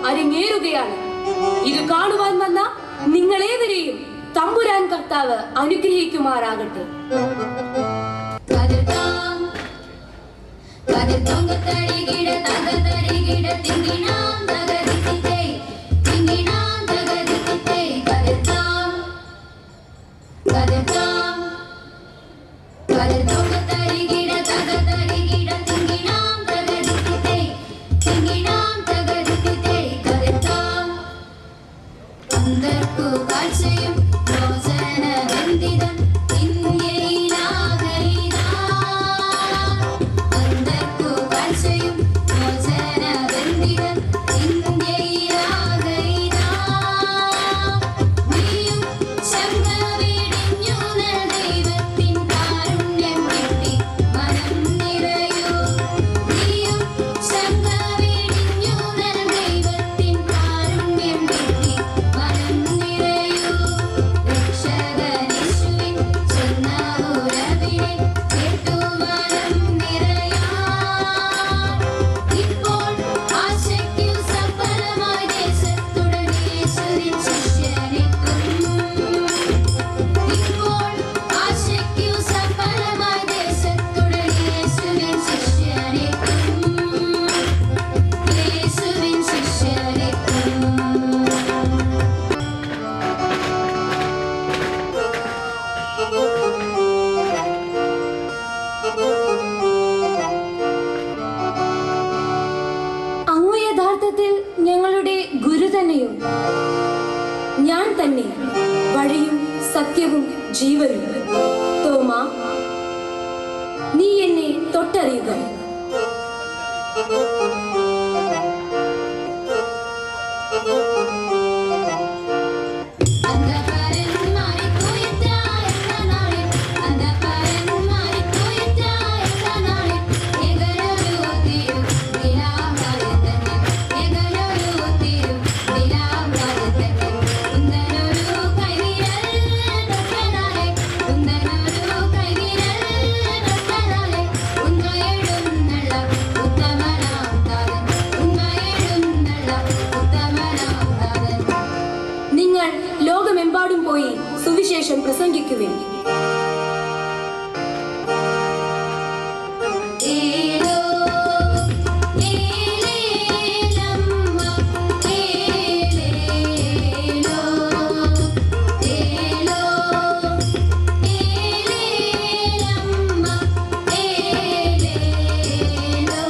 അരങ്ങേറുകയാണ് ഇത് കാണുവാൻ വന്ന നിങ്ങളേവരെയും തമ്പുരാൻ കർത്താവ് അനുഗ്രഹിക്കുമാറാകട്ടെ കതിർത്താം കതിർത്തോങ്ക തരികിട തക തരികിട തിങ്ങിനാം തകതിത്തിത്തേ തിങ്ങിനാം തകതിത്തിത്തേ കതിർത്താം കതിർത്താം കതിർത്തോങ്ക തരികിട തക തരികിട തിങ്ങിനാം തകതിത്തിത്തേ തിങ്ങിനാം തകതിത്തിത്തേ കതിർത്താം അന്തർക്കു കാഴ്ചയും മോചന ബന്ധിതം അന്തർക്കു കാഴ്ചയും മോചന ബന്ധിതം നീയും ശങ്ക വീടിഞ്ഞു ദൈവത്തിൻ കാരുണ്യം കിട്ടി മനം നിറയൂ നീയും ശങ്ക വീടിഞ്ഞു ദൈവത്തിൻ കാരുണ്യം കിട്ടി മനം നിറയൂ രക്ഷകനേശുവിൻ ചെന്ന ഉറവിനെ കേട്ടു മനം നിറയാ ഇപ്പോൾ ആശയ്ക്കു സഫലമായി ദേശത്തുടൻ യേശുവിൻ ശിഷ്യനെത്തും ഇപ്പോൾ ആശയ്ക്കു സഫലമായി ദേശത്തുടൻ യേശുവിൻ ശിഷ്യനെത്തും യേശുവിൻ ശിഷ്യനെത്തും അങ്ങ് യഥാർത്ഥത്തിൽ ഞങ്ങളുടെ ഗുരു തന്നെയോ ഞാൻ തന്നെ വഴിയും സത്യവും ജീവനും തോമ നീ എന്നെ തൊട്ടറിയുക അന്ധകാരൻ മാറിപ്പോയിട്ടായ നാളിൽ അന്ധകാരൻ മാറിപ്പോയിട്ടായ നാളിൽ ഏകനൊരു തിരു നിലാവാരത്തന്നെ ഏകനൊരു തിരു നിലാവാരത്തന്നെ ഉന്നനൊരു കൈവിരൽ തൊട്ടനാളെ ഉന്നനൊരു കൈവിരൽ തൊട്ടനാളെ ഉന്നയെഴുന്നള്ള ഉത്തമനാം താതൻ ഉന്നയെഴുന്നള്ള ഉത്തമനാം താതൻ നിങ്ങൾ ലോകമെമ്പാടും പോയി സുവിശേഷം പ്രസംഗിക്കുവിൻ ഏലോ ഏലേലമ്മ ഏലേലോ ഏലോ ഏലേലമ്മ ഏലേലോ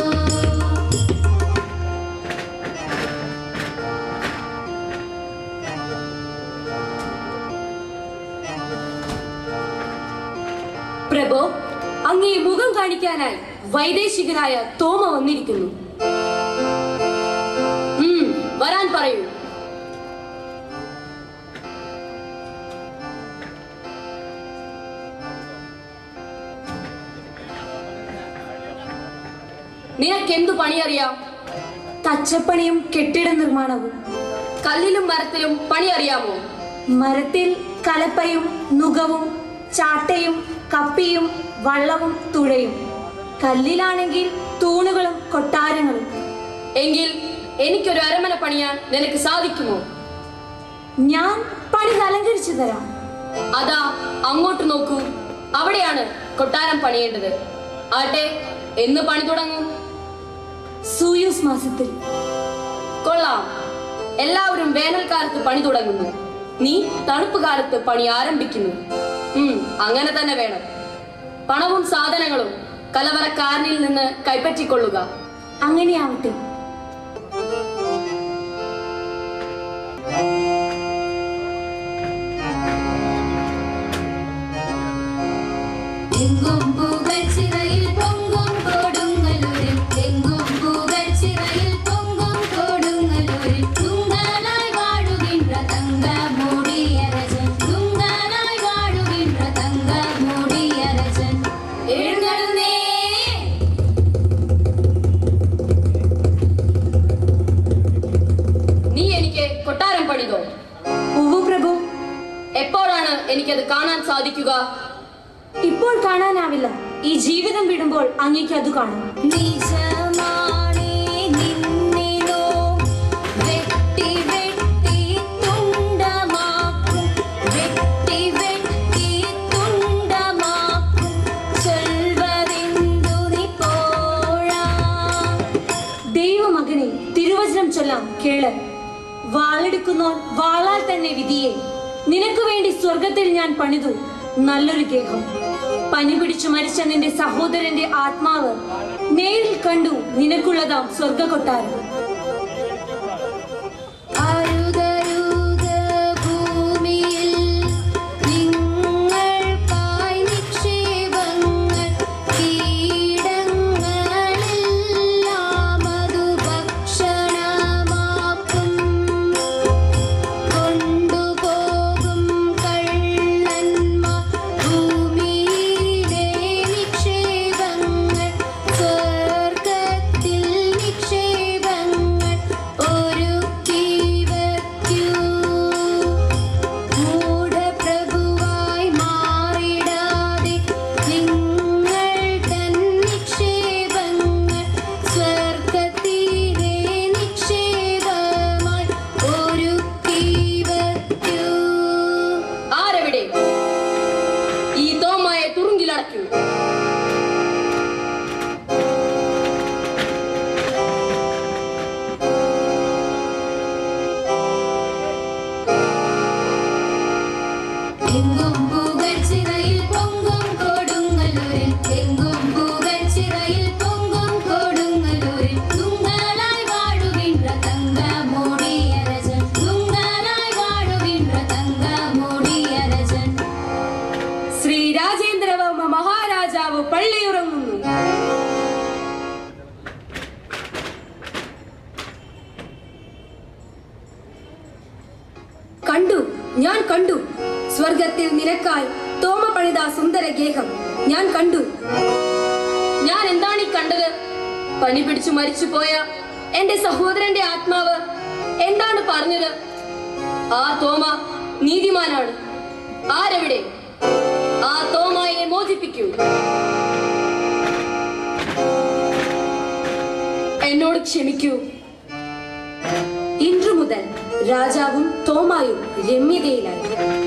പ്രഭോ അങ്ങേ മുഖം കാണിക്കാനായി വൈദേശികനായ തോമ വന്നിരിക്കുന്നു ഉം, വരാൻ പറയൂ നിനക്കെന്തു പണിയറിയാം തച്ചപ്പണിയും കെട്ടിട നിർമ്മാണവും കല്ലിലും മരത്തിലും പണി അറിയാമോ മരത്തിൽ കലപ്പയും നുകവും ചാട്ടയും കപ്പിയും വള്ളവും തുഴയും കല്ലിലാണെങ്കിൽ തൂണുകളും കൊട്ടാരങ്ങളും എങ്കിൽ എനിക്കൊരു അരമന പണിയാൻ നിനക്ക് സാധിക്കുമോ ഞാൻ പണി അലങ്കരിച്ചു തരാം അതാ അങ്ങോട്ട് നോക്കൂ അവിടെയാണ് കൊട്ടാരം പണിയേണ്ടത് ആട്ടെ എന്ന് പണി തുടങ്ങും സൂയൂസ് മാസത്തിൽ കൊള്ളാം എല്ലാവരും വേനൽക്കാലത്ത് പണി തുടങ്ങുന്നു നീ തണുപ്പ് കാലത്ത് പണി ആരംഭിക്കുന്നു ഉം അങ്ങനെ തന്നെ വേണം പണവും സാധനങ്ങളും കലവറക്കാരനിൽ നിന്ന് കൈപ്പറ്റിക്കൊള്ളുക അങ്ങനെയാവട്ടെ എങ്കും പുകഴ്ചിറയിൽ പൊങ്കും കൊടുങ്ങല്ലൂരിൽ എങ്കും പുകഴ്ചിറയിൽ പൊങ്കും കൊടുങ്ങല്ലൂരിൽ തുങ്കലായി വാഴുകിன்ற തങ്ക മൂടിയരജൻ തുങ്കലായി വാഴുകിன்ற തങ്ക മൂടിയരജൻ എഴുന്നള്ളുന്നേ നീ എനിക്ക് കൊട്ടാരം പണിതോ ഉവ്വു പ്രഭു എപ്പോഴാണ് എനിക്കത് കാണാൻ സാധിക്കുക ഇപ്പോൾ കാണാനാവില്ല ഈ ജീവിതം വിടുമ്പോൾ അങ്ങേക്ക് അത് കാണാം നിജമാണേ നിന്നിലോ വാളെടുക്കുന്നോൻ വാളാൽ തന്നെ വിധിയെ നിനക്ക് വേണ്ടി സ്വർഗത്തിൽ ഞാൻ പണിതു നല്ലൊരു ഗേഹം പനി പിടിച്ചു മരിച്ച നിന്റെ സഹോദരന്റെ ആത്മാവ് നേരിൽ കണ്ടു നിനക്കുള്ളതാം സ്വർഗ കൊട്ടാരം അരുതരുത് ഭൂമിയിൽ നിങ്ങൾക്കായി നിക്ഷേപങ്ങൾ കീടങ്ങളെല്ലാം അതു ഭക്ഷണമാക്കും കൊണ്ടുപോകും കള്ളന്മാർ ഭൂമിയിലെ നിക്ഷേപങ്ങൾ സ്വർഗത്തിൽ നിക്ഷേപങ്ങൾ ഒരുക്കി വയ്ക്കൂ മൂഢപ്രഭുവായി മാറിടാതെ നിങ്ങൾ തൻ നിക്ഷേപങ്ങൾ സ്വർഗത്തിലെ നിക്ഷേപമായി ഒരുക്കി വയ്ക്കൂ ആരെവിടെ ഈ തോമയെ തുറുങ്കിലടയ്ക്കൂ എങ്കും പുകഴ്ചിറയിൽ പൊങ്കും കൊടുങ്ങല്ലൂരിൽ എങ്കും പുകഴ്ചിറയിൽ പൊങ്കും കൊടുങ്ങല്ലൂരിൽ തുങ്കലായി വാഴുകിன்ற തങ്ക മൂടിയരജൻ തുങ്കലായി വാഴുകിன்ற തങ്ക മൂടിയരജൻ ശ്രീ രാജേന്ദ്രവർമ്മ മഹാരാജാവ് പള്ളിയുറങ്ങുന്നു കണ്ടു ഞാൻ കണ്ടു സ്വർഗത്തിൽ നിനക്കായി തോമ പണിത സുന്ദര ഗേഹം ഞാൻ കണ്ടു ഞാൻ എന്താണ് ഈ കണ്ടത് പനി പിടിച്ചു മരിച്ചു പോയ എന്റെ സഹോദരന്റെ ആത്മാവ് എന്താണ് പറഞ്ഞത് ആ തോമ നീതിമാനാണ് ആരെവിടെ ആ തോമായെ മോചിപ്പിക്കൂ എന്നോട് ക്ഷമിക്കൂ ഇன்று മുതൽ രാജാവും തോമായും രമ്യതയിലായി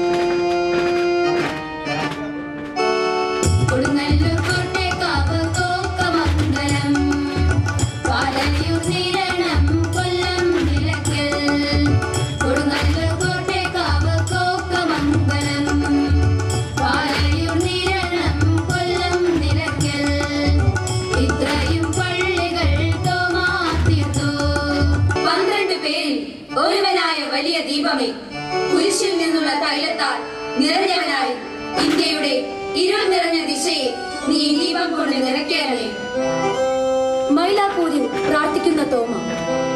കൊടുങ്ങല്ലൂർ കോട്ടേക്കാവ് കോക്കമംഗലം പാലയൂർ നിരണം കൊല്ലം നിലയ്ക്കൽ കൊടുങ്ങല്ലൂർ കോട്ടേക്കാവ് കോക്കമംഗലം പാലയൂർ നിരണം കൊല്ലം നിലയ്ക്കൽ ഇത്രയും പള്ളികൾ തോമാത്തിർത്തു പന്ത്രണ്ട് പേരിൽ ഒരുവനായ വലിയ ദീപമേ കുരിശിൽ നിന്നുള്ള തൈലത്താൽ നിറഞ്ഞവനായി ഇന്ത്യയുടെ ഇരുൾ നിറഞ്ഞ ദിശയെ നീ ഈ ദീപം കൊണ്ട് നിറയ്ക്കണമേ മൈലാപ്പൂരിൽ പ്രാർത്ഥിക്കുന്ന തോമ